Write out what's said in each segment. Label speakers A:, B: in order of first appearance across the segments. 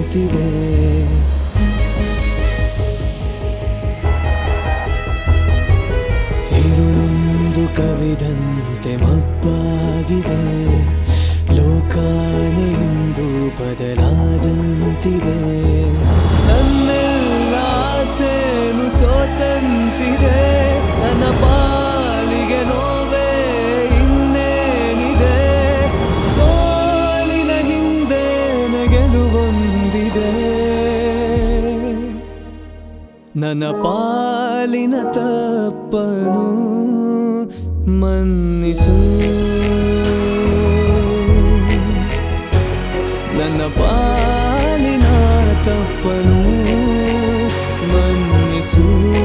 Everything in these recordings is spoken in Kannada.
A: ರಾಜಂತಿದೆ ഇരുളൊಂದು ಕವಿದಂತೆ ಮಬ್ಬಾಗಿದೆ ಲೋಕಾನೆ ಇಂದು ಬದಲಾದಂತಿದೆ ನನ್ನೆಲ್ಲ ಆಸೆನು ಸೋತಂತಿದೆ ನನ್ನ ಪಾಲಿಗೆ ನೋವೇ ಇನ್ನೇನಿದೆ ಸೋಲಿನ ಹಿಂದೆ ಗೆಲುವೊಂದಿದೆ ನನ್ನ ಪಾಲಿನ ತಪ್ಪನು ಮನ್ನಿಸು ನನ್ನ ಪಾಲಿನ ತಪ್ಪನು ಮನ್ನಿಸು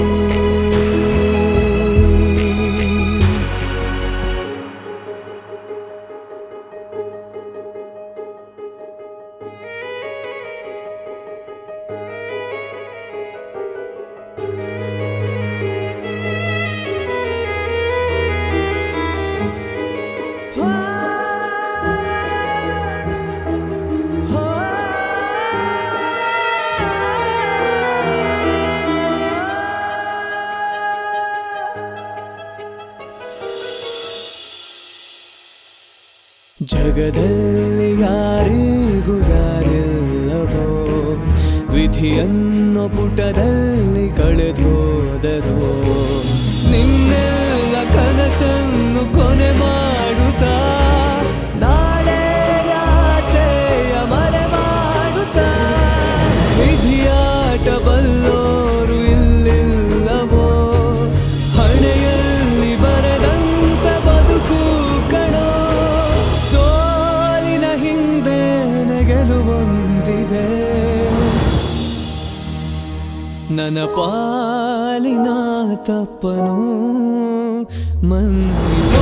A: ಜಗದಲ್ಲಿ ಯಾರಿಗೂ ಯಾರಿಲ್ಲವೋ ವಿಧಿಯನ್ನು ಪುಟದಲ್ಲಿ ಕಳೆದೋದರೋ ನಿನ್ನೆಲ್ಲ ಕನಸನ್ನು ಕೊನೆ ಮಾಡುತ್ತಾ ನಾಳೆಯ ಆಸೆಯ ಮರೆ ಮಾಡುತ್ತಾ ವಿಧಿಯಾಟ ಬಲ್ಲೋರು ಇಲ್ಲಿಲ್ಲವೋ ಹಣೆಯಲ್ಲಿ ಬರದಂತ ಬದುಕು ಕಣೋ ಸೋಲಿನ ಹಿಂದೆ ಗೆಲುವೊಂದಿದೆ ನನ್ನ ಪಾಲಿನ ತಪ್ಪನು ಮನ್ನಿಸು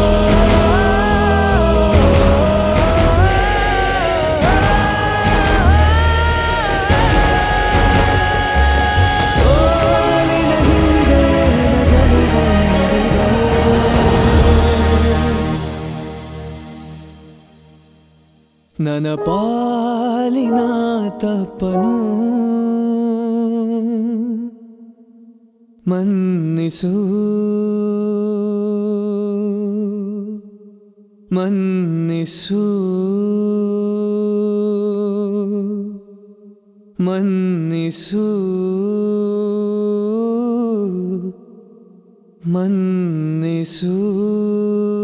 A: ಸೋಲಿನ ಹಿಂದೆ ಗೆಲುವೊಂದಿದೆ ನನ್ನ ಪಾಲಿನ ತಪ್ಪನು ಮನ್ನಿಸು ಮನ್ನಿಸು ಮನ್ನಿಸು ಮನ್ನಿಸು